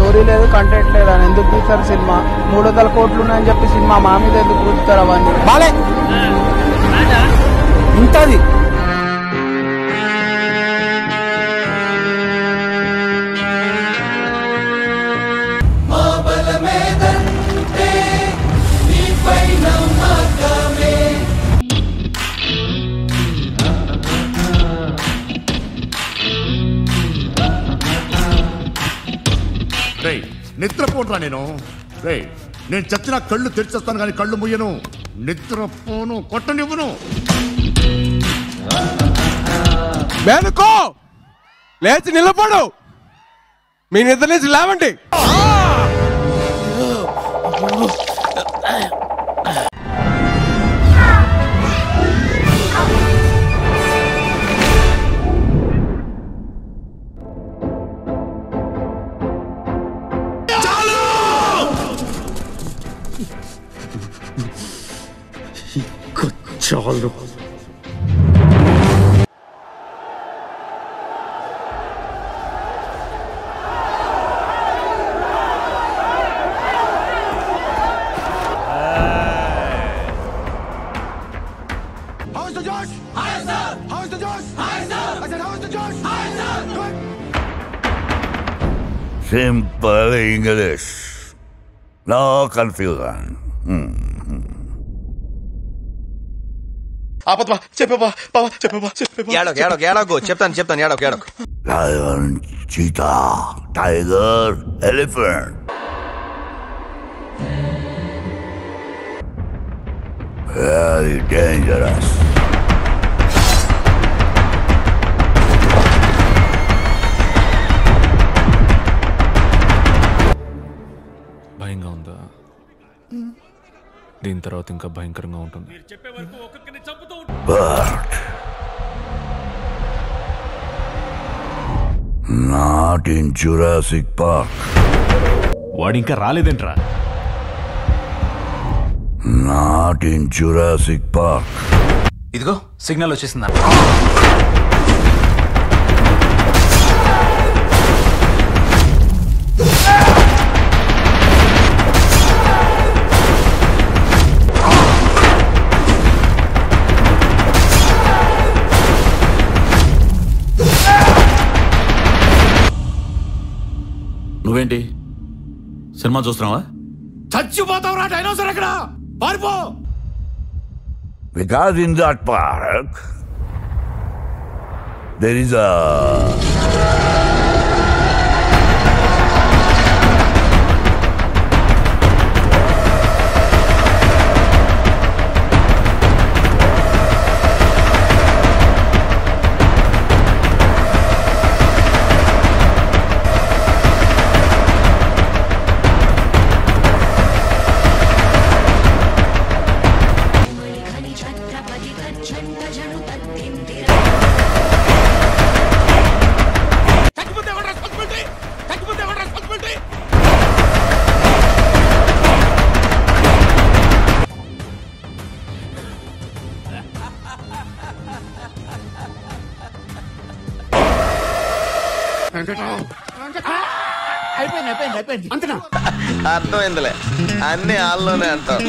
Story లేదు content లేదు అని ఎందుకు తీస్తారు సినిమా మూడు వందల కోట్లు ఉన్నాయని చెప్పి సినిమా మా మీద ఎందుకు రుద్దుతారు అవన్నీ బాలే ఇంతది రే నిద్రపోట్రా నేను రే నేను చచ్చిన కళ్ళు తెరిచేస్తాను కానీ కళ్ళు ముయ్యను నిద్రపోను కొట్టనివ్వను మేనుకో లేచి నిలబడు మీ నిద్ర నుంచి లేవండి చాలు సింపుల్ ఇంగ్లీష్ నో కన్ఫ్యూజన్ ఆపత్మా చెప్పేవా బావా చెప్పేవా చెప్పేవా ఏడోకు ఏడోకు ఏడోకు చెప్తాను చెప్తాను ఏడోకు ఏడోకు lion cheetah tiger elephant very dangerous భయంగా ఉందా దీని తర్వాత ఇంకా భయంకరంగా ఉంటుంది but not in Jurassic Park వాడు ఇంకా రాలేదేంట్రా నాట్ ఇన్ జురాసిక్ పార్క్ ఇదిగో సిగ్నల్ వచ్చేసిందా నువ్వేంటి సినిమా చూస్తున్నావా చచ్చిపోతావురా డైనోసర్ ఎక్కడ పారిపో Because in that park, there is a అర్థమైందిలే అన్ని ఆల్లోనే అంటాం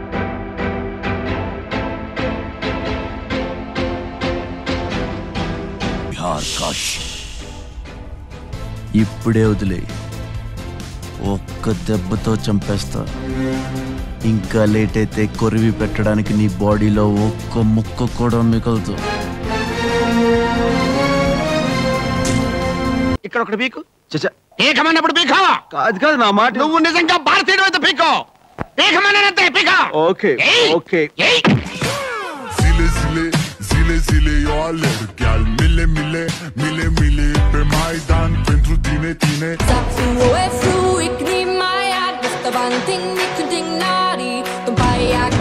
ఆకాష్ ఇప్పుడే వదిలే ఒక్క దెబ్బతో చంపేస్తా ఇంకా లేట్ అయితే కొరివి పెట్టడానికి నీ బాడీలో ఒక్క ముక్క కూడా మిగలదు ఇక్కడ ఒకటి పీకు చచ్చా పీకమన్నప్పుడు పీకో కాదు కాదు నా మాట నువ్వు నిజంగా భారతీయుడు అయితే పీకో పీకమన్నానంతే పీకో ఓకే ఏయ్! ఓకే ఏయ్! Zile, zile, zile, zile, eu alerg Chiar mile, mile, mile, mile Pe Maidan pentru tine, tine Sagst du, es du, ich nehm mal ja, bist der Wand, ding, nicht, ding, nari, du bei ja,